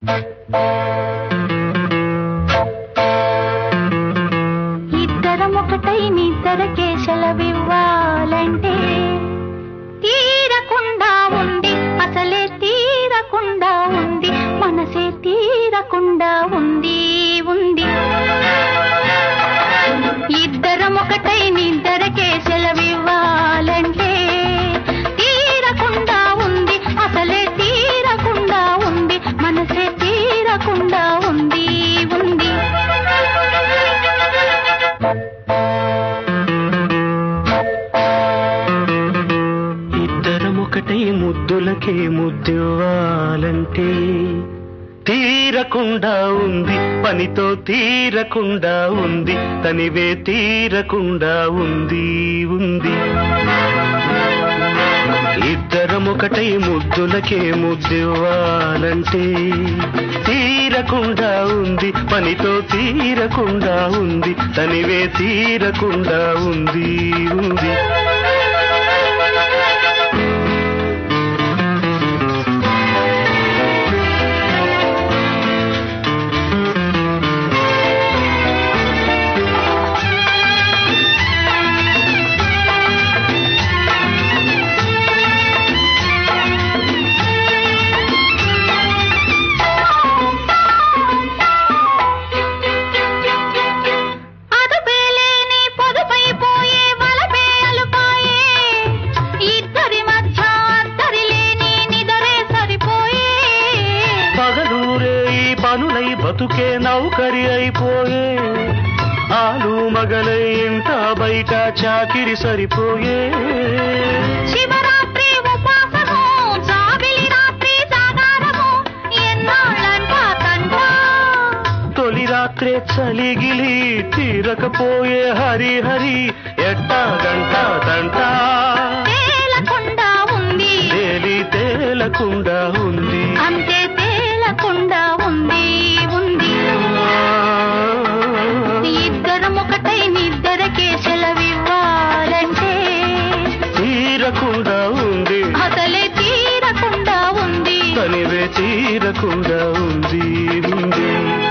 ఇద్దరం ఒకటై నిద్దరకే సెలవివ్వాలంటే తీరకుండా ఉంది అసలే తీరకుండా ఉంది మనసే తీరకుండా ఉంది ఉంది ఇద్దరం ఒకటై నిద్దరకే సెలవివ్వాలంటే తీరకుండా ఉంది అసలే తీరకుండా ఉంది మనసే తీరకుండా ఉంది ఉంది ఇద్దరం ఒకటే ముద్దులకే ముద్దివ్వాలంటే తీరకుండా ఉంది పనితో తీరకుండా ఉంది తనివే తీరకుండా ఉంది ఉంది ఇద్దరం ఒకటై ముద్దులకే ముద్దివ్వాలంటే తీరకుండా ఉంది పనితో తీరకుండా ఉంది తనివే తీరకుండా ఉంది ఉంది అదుపేలేని పొదుపైపోయే వలపే అలుపాయే ఇద్దరి మధ్య అద్దరి లేని నిదరే సరిపోయే పగలూరే ఈ పనులై బతుకే నౌకరి అయిపోయే ఆలు మగలై ఇంట బయట చాకిరి సరిపోయే శివరాత్రి ఉపాసము జాబిలి రాత్రి జాగారము ఎన్నాళ్ళంట తంట తొలి రాత్రే చలిగిలి తీరకపోయే హరి హరి ఎట్టా గంట దంట తేలకుండా ఉంది తేలి తేలకుండా ఉంది అంతే తేలకుండా ఉంది ఉంది ఇద్దరం ఒకటై నిద్దరకే సెలవివ్వాలంటే తీరకుండా ఉంది అసలే తీరకుండా ఉంది తనివే తీరకుండా ఉంది ఉంది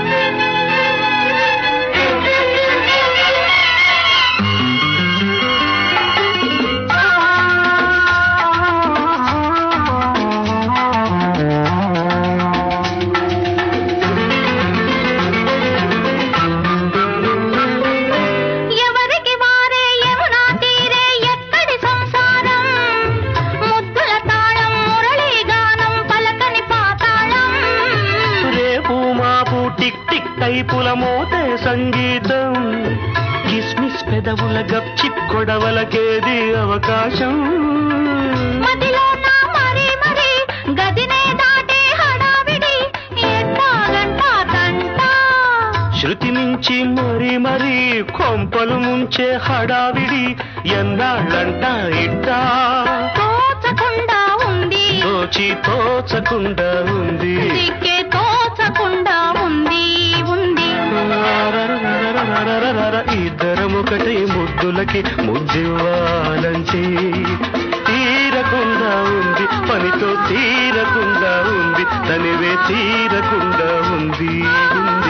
ఎవరికి వారే యమునా తీరే ఎక్కడి సంసారం ముద్దుల తాళం మురళీ గానం పలకని పాతాళం రేపు మాపు టిక్ టిక్ టైపుల మోతే సంగీతం కిస్మిస్ పెదవుల గప్చిప్ గొడవలకేది అవకాశం మదిలో నా మరి మరి గదినే దాటే హడావిడి ఎట్టాగంటా తంట శృతి నుంచి మరి మరి కొంపలు ముంచే హడావిడి ఎన్నాళ్ళంట ఇట్టా తోచకుండా ఉంది తోచి తోచకుండా ఉంది దిక్కే తోచకుండా ఉంది ఉంది రరరరరరరరర ఇద్దరం ఒకటి ముద్దులకి ముద్దివ్వాలంటే తీరకుండా ఉంది పనితో తీరకుండా ఉంది తనివే తీరకుండా ఉంది